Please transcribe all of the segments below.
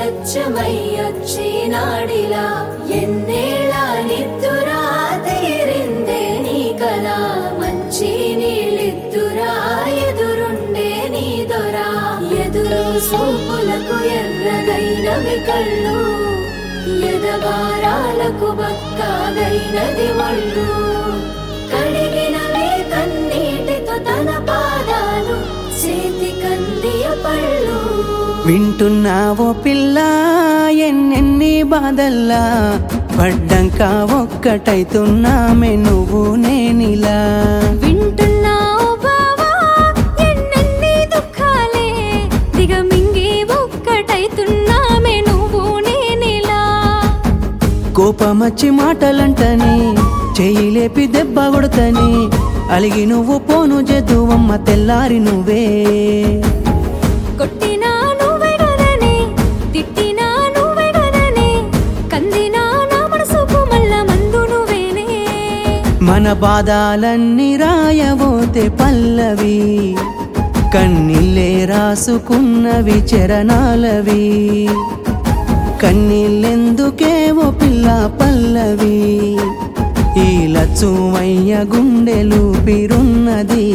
స్వచ్ఛమయ్యొచ్చినాడిలా ఎన్నేళ్ళ నిద్దురా తీరిందే నీ కల మంచి నీళ్ళిద్దురా ఎదురుండే నీ దొరా ఎదురు సూపులకు ఎర్రగైనవి కళ్ళు ఎదవారాలకు బక్కాగైనది ఒళ్ళు కడిగినవే కన్నీటితో తన పాదాలు చేతి కందియ పళ్ళు వింటున్నావో పిల్ల ఎన్నెన్ని బాధల్లా పడ్డంక ఒక్కటైతున్నామే నువ్వు నేనిలా వింటున్నావు బావా ఎన్నెన్ని దుఃఖాలే దిగమింగి ఒక్కటైతున్నామే నువ్వు నేనిలా కోపమచ్చి మాటలంటని చెయ్యి లేపి దెబ్బ కొడతని అలిగి నువ్వు పోను జదువమ్మ తెల్లారి నువ్వే కొట్టినా నువ్వే కదనే తిట్టినా నువ్వే కదనే కందినా నా మనసుకు మళ్ళా మందు నువ్వేనే మన బాధాలన్నీ రాయబోతే పల్లవి కన్నీళ్ళే రాసుకున్నవి చరణాలవి కన్నీళ్ళెందుకేవో పిల్ల పల్లవి ఈ లచ్చుమయ్య గుండెలు పిరున్నది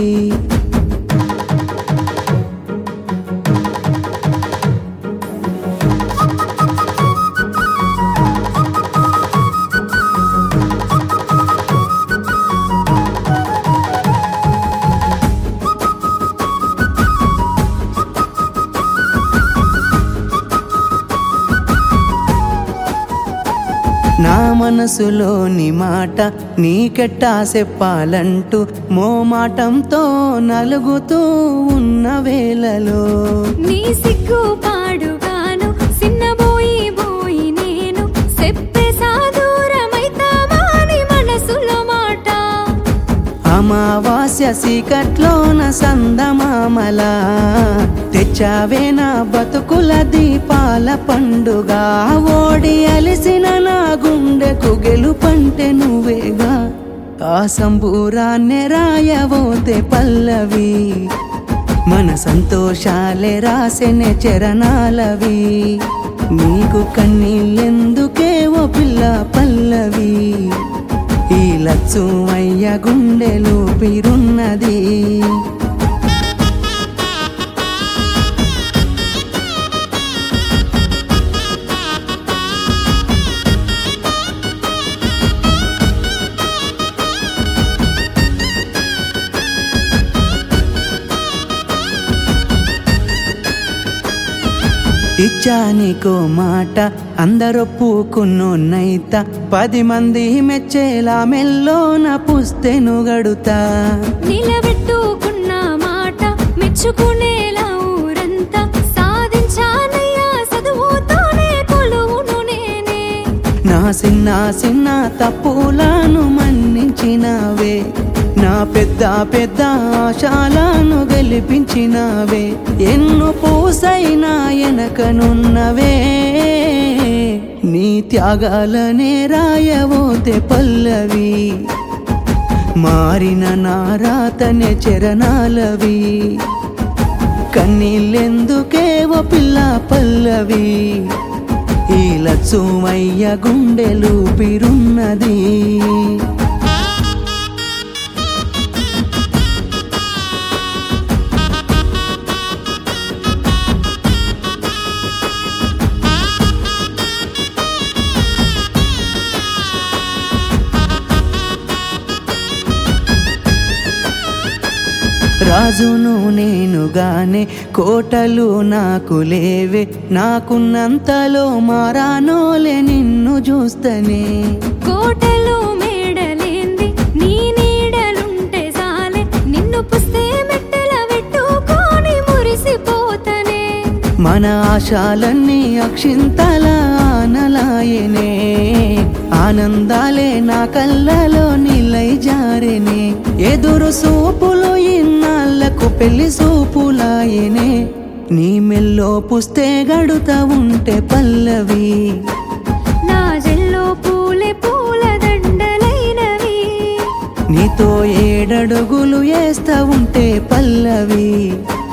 నా మనసులోని మాట నీకెట్టా చెప్పాలంటూ మోమాటంతో నలుగుతూ ఉన్న వేళలో నీ సిగ్గు పాడుగాను సిన్నబోయి బోయి నేను చెప్పేసా దూరమైతావా నీ మనసులో మాట అమావాస్య సీకట్లోన సందమామల తెచ్చావే నా బతుకుల దీపాల పండుగ ఓడి అలిసిన నా గుండెకు గెలుపంటే నువ్వేగా ఆ సంబూరాన్నే రాయబోతే పల్లవి మన సంతోషాలే రాసెనే చరణాలవి నీకు కన్నీళ్ళెందుకే ఓ పిల్ల పల్లవి ఈ లచ్చు అయ్య గుండెలు పిరున్నది ఇచ్చానికో మాట అందరొప్పుకున్నోన్నైత పది మంది మెచ్చేలా మెల్లోన పుస్తెను గడుతా నిలబెట్టుకున్న మాట మెచ్చుకునేలా ఊరంతా సాధించానయ్యా చదువుతోనే కొలువును నేనే నా చిన్న చిన్న తప్పులను మన్నించినావే నా పెద్ద పెద్ద ఆశాలను గెలిపించినావే ఎన్ను పూసైనా వెనకనున్నవే నీ త్యాగాలనే రాయవోతే పల్లవి మారిన నా రాతనే చరణాలవి కన్నీళ్ళెందుకేవో పిల్ల పల్లవి ఈ లచ్చుమయ్య గుండెలు పిరున్నది రాజును నేనుగానే కోటలు నాకు లేవే నాకున్నంతలో మారానోలే నిన్ను చూస్తనే కోటలు మేడలేంది నీ నీడలుంటే సాలే నిన్ను పుస్తే మెట్టెల పెట్టుకొని మురిసిపోతనే మన ఆశాలన్నీ అక్షింతల ఆనలాయనే ఆనందాలే నా కళ్ళలో నిలై జారెనే ఎదురు సూపులు ఇన్నాళ్లకు పెళ్లి సూపులాయనే నీ మెల్లో పుస్తే గడుతా ఉంటే పల్లవి నా జల్లో పూలే పూల దండలైనవి నీతో ఏడడుగులు వేస్తా ఉంటే పల్లవి